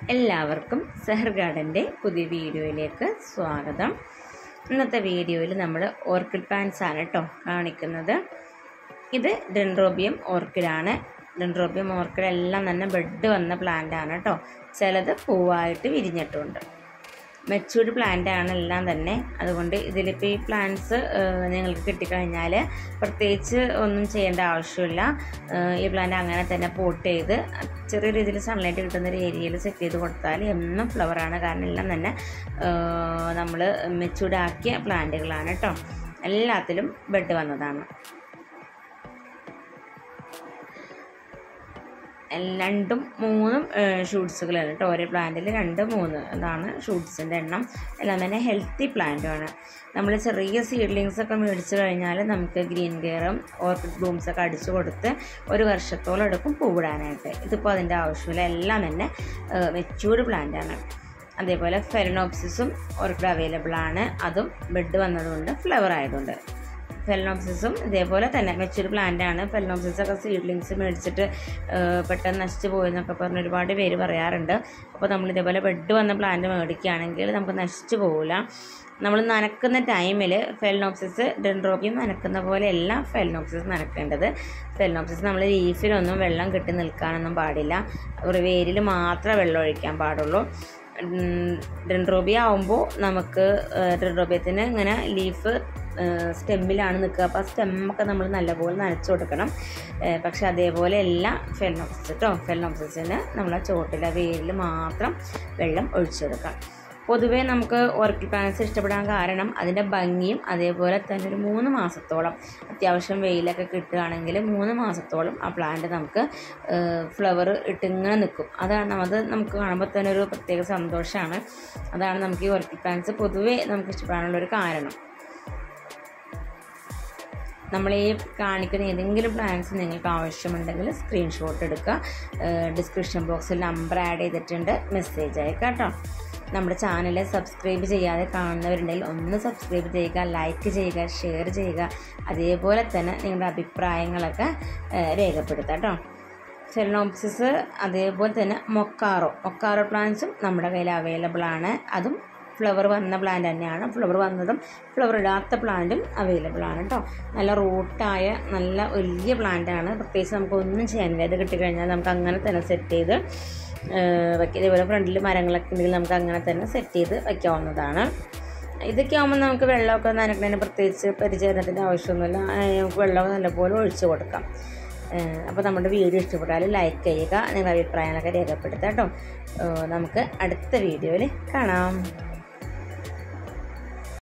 എല്ലാവർക്കും സെഹർ ഗാർഡൻ്റെ പുതിയ വീഡിയോയിലേക്ക് സ്വാഗതം ഇന്നത്തെ വീഡിയോയിൽ നമ്മൾ ഓർക്കിഡ് പ്ലാന്റ്സ് ആണ് കേട്ടോ കാണിക്കുന്നത് ഇത് ഡെൻഡ്രോബിയം ഓർക്കിഡാണ് ഡെൻഡ്രോബിയം ഓർക്കിഡ് എല്ലാം തന്നെ ബെഡ് വന്ന പ്ലാന്റ് ആണ് കേട്ടോ ചിലത് പൂവായിട്ട് വിരിഞ്ഞിട്ടുണ്ട് മെച്ചൂർഡ് പ്ലാന്റ് ആണ് എല്ലാം തന്നെ അതുകൊണ്ട് ഇതിലിപ്പോൾ ഈ പ്ലാന്റ്സ് നിങ്ങൾക്ക് കിട്ടിക്കഴിഞ്ഞാൽ പ്രത്യേകിച്ച് ഒന്നും ചെയ്യേണ്ട ആവശ്യമില്ല ഏഹ് ഈ പ്ലാന്റ് അങ്ങനെ തന്നെ പോട്ട് ചെയ്ത് ചെറിയ രീതിയിൽ സൺലൈറ്റ് കിട്ടുന്ന ഒരു ഏരിയയിൽ സെറ്റ് ചെയ്ത് കൊടുത്താൽ എന്നും ഫ്ലവറാണ് കാരണം എല്ലാം തന്നെ നമ്മൾ മെച്ചൂർഡ് ആക്കിയ പ്ലാന്റുകളാണ് കേട്ടോ എല്ലാത്തിലും ബെഡ് വന്നതാണ് രണ്ടും മൂന്നും ഷൂട്ട്സുകളാണ് കേട്ടോ ഓരോ പ്ലാന്റിൽ രണ്ട് മൂന്ന് അതാണ് ഷൂട്ട്സിൻ്റെ എണ്ണം എല്ലാം തന്നെ ഹെൽത്തി പ്ലാന്റുമാണ് നമ്മൾ ചെറിയ സീഡ്ലിങ്സ് ഒക്കെ മേടിച്ച് കഴിഞ്ഞാൽ നമുക്ക് ഗ്രീൻ കെയറും ഓർക്കിഡ് ബ്ലൂംസ് ഒക്കെ അടിച്ചു കൊടുത്ത് ഒരു വർഷത്തോളം എടുക്കും പൂവിടാനായിട്ട് ഇതിപ്പോൾ അതിൻ്റെ ആവശ്യമില്ല എല്ലാം തന്നെ മെച്ചൂർഡ് പ്ലാന്റാണ് അതേപോലെ ഫെറനോപ്സിസും ഓർക്കിഡ് അവൈലബിൾ ആണ് അതും ബെഡ് വന്നതുകൊണ്ട് ഫ്ലവർ ആയതുകൊണ്ട് ഫെലനോപ്സിസും ഇതേപോലെ തന്നെ മെച്ചൂർ പ്ലാന്റ് ആണ് ഫെലനോപ്സിസ് ഒക്കെ സീഡ്ലിങ്സ് മേടിച്ചിട്ട് പെട്ടെന്ന് നശിച്ചു പോയെന്നൊക്കെ പറഞ്ഞ് ഒരുപാട് പേര് പറയാറുണ്ട് അപ്പോൾ നമ്മൾ ഇതേപോലെ ബെഡ് വന്ന പ്ലാന്റ് മേടിക്കുകയാണെങ്കിൽ നമുക്ക് നശിച്ചു പോകില്ല നമ്മൾ നനക്കുന്ന ടൈമിൽ ഫെലനോപ്സിസ് ഡെൻഡ്രോബിയം നനക്കുന്ന പോലെയല്ല ഫെലനോപ്സിസ് നനക്കേണ്ടത് ഫെലനോപ്സിസ് നമ്മൾ ലീഫിലൊന്നും വെള്ളം കെട്ടി നിൽക്കാനൊന്നും പാടില്ല ഒരു വേരിൽ മാത്രമേ വെള്ളം ഒഴിക്കാൻ പാടുള്ളൂ ഡെൻഡ്രോബിയ ആവുമ്പോൾ നമുക്ക് ഡെൻഡ്രോബിയത്തിന് ഇങ്ങനെ ലീഫ് സ്റ്റെമ്മിലാണ് നിൽക്കുക അപ്പോൾ ആ സ്റ്റെമ്മൊക്കെ നമ്മൾ നല്ലപോലെ നനച്ചു കൊടുക്കണം പക്ഷെ അതേപോലെ അല്ല ഫെലനോപ്സിസ് കേട്ടോ ഫെലനോപ്സിസിന് നമ്മൾ ആ ചോട്ടിലെ വേരിൽ മാത്രം വെള്ളം ഒഴിച്ചു കൊടുക്കാം പൊതുവേ നമുക്ക് ഓർക്കിഡ് പ്ലാന്റ്സ് ഇഷ്ടപ്പെടാൻ കാരണം അതിൻ്റെ ഭംഗിയും അതേപോലെ തന്നെ ഒരു മൂന്ന് മാസത്തോളം അത്യാവശ്യം വെയിലൊക്കെ കിട്ടുകയാണെങ്കിൽ മൂന്ന് മാസത്തോളം ആ പ്ലാന്റ് നമുക്ക് ഫ്ലവർ ഇട്ടിങ്ങനെ നിൽക്കും അതാണ് അത് നമുക്ക് കാണുമ്പോൾ തന്നെ ഒരു പ്രത്യേക സന്തോഷമാണ് അതാണ് നമുക്ക് ഈ ഓർക്കിഡ് പ്ലാന്റ്സ് പൊതുവേ നമുക്ക് ഇഷ്ടപ്പെടാനുള്ളൊരു കാരണം നമ്മൾ ഈ കാണിക്കുന്ന ഏതെങ്കിലും പ്ലാൻസ് നിങ്ങൾക്ക് ആവശ്യമുണ്ടെങ്കിൽ സ്ക്രീൻഷോട്ട് എടുക്കുക ഡിസ്ക്രിപ്ഷൻ ബോക്സിൽ നമ്പർ ആഡ് ചെയ്തിട്ടുണ്ട് മെസ്സേജ് അയക്കാം കേട്ടോ നമ്മുടെ ചാനൽ സബ്സ്ക്രൈബ് ചെയ്യാതെ കാണുന്നവരുണ്ടെങ്കിൽ ഒന്ന് സബ്സ്ക്രൈബ് ചെയ്യുക ലൈക്ക് ചെയ്യുക ഷെയർ ചെയ്യുക അതേപോലെ തന്നെ നിങ്ങളുടെ അഭിപ്രായങ്ങളൊക്കെ രേഖപ്പെടുത്താം കേട്ടോ ഫെലനോപ്സിസ് അതേപോലെ തന്നെ മൊക്കാറോ മൊക്കാറോ പ്ലാന്റ്സും നമ്മുടെ കയ്യിൽ അവൈലബിൾ ആണ് അതും ഫ്ലവർ വന്ന പ്ലാന്റ് തന്നെയാണ് ഫ്ലവർ വന്നതും ഫ്ലവർ ഇടാത്ത പ്ലാന്റും അവൈലബിൾ ആണ് കേട്ടോ നല്ല റൂട്ടായ നല്ല വലിയ പ്ലാന്റാണ് പ്രത്യേകിച്ച് നമുക്ക് ഒന്നും ചെയ്യാനില്ല ഇത് കിട്ടിക്കഴിഞ്ഞാൽ നമുക്ക് അങ്ങനെ തന്നെ സെറ്റ് ചെയ്ത് വയ്ക്കുക ഇതേപോലെ ഫ്രണ്ടിൽ മരങ്ങളൊക്കെ ഉണ്ടെങ്കിൽ നമുക്ക് അങ്ങനെ തന്നെ സെറ്റ് ചെയ്ത് വയ്ക്കാവുന്നതാണ് ഇതൊക്കെ ആകുമ്പോൾ നമുക്ക് വെള്ളമൊക്കെ നനക്കുന്നതിന് പ്രത്യേകിച്ച് പരിചരണത്തിൻ്റെ ആവശ്യമൊന്നുമില്ല നമുക്ക് വെള്ളമൊക്കെ നല്ലപോലെ ഒഴിച്ചു കൊടുക്കാം അപ്പോൾ നമ്മുടെ വീഡിയോ ഇഷ്ടപ്പെട്ടാൽ ലൈക്ക് ചെയ്യുക നിങ്ങളുടെ അഭിപ്രായങ്ങളൊക്കെ രേഖപ്പെടുത്താം കേട്ടോ നമുക്ക് അടുത്ത വീഡിയോയിൽ കാണാം